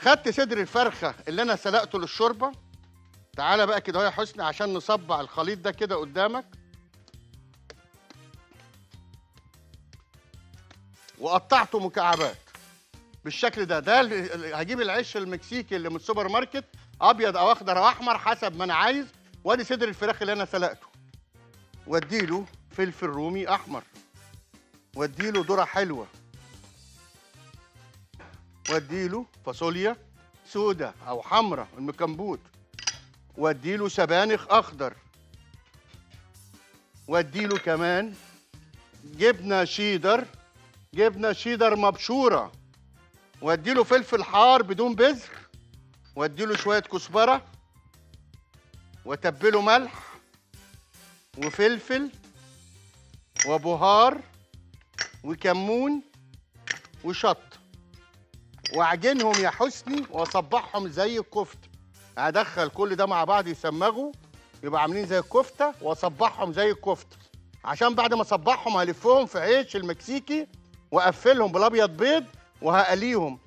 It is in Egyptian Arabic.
خدت صدر الفرخه اللي انا سلقته للشوربه تعالى بقى كده اهو يا حسني عشان نصبع الخليط ده كده قدامك وقطعته مكعبات بالشكل ده ده اللي- هجيب العيش المكسيكي اللي من السوبر ماركت ابيض او اخضر او احمر حسب ما انا عايز وادي صدر الفراخ اللي انا سلقته واديله فلفل رومي احمر واديله ذره حلوه واديله فاصوليا سودا او حمراء المكمبوت واديله سبانخ اخضر واديله كمان جبنه شيدر جبنه شيدر مبشوره واديله فلفل حار بدون بذر واديله شويه كزبره واتبله ملح وفلفل وبهار وكمون وشط واعجنهم يا حسني واصبعهم زي الكفته ادخل كل ده مع بعض يسمغوا يبقى عاملين زي الكفته واصبعهم زي الكفته عشان بعد ما اصبعهم هلفهم في عيش المكسيكي واقفلهم بالابيض بيض وهقليهم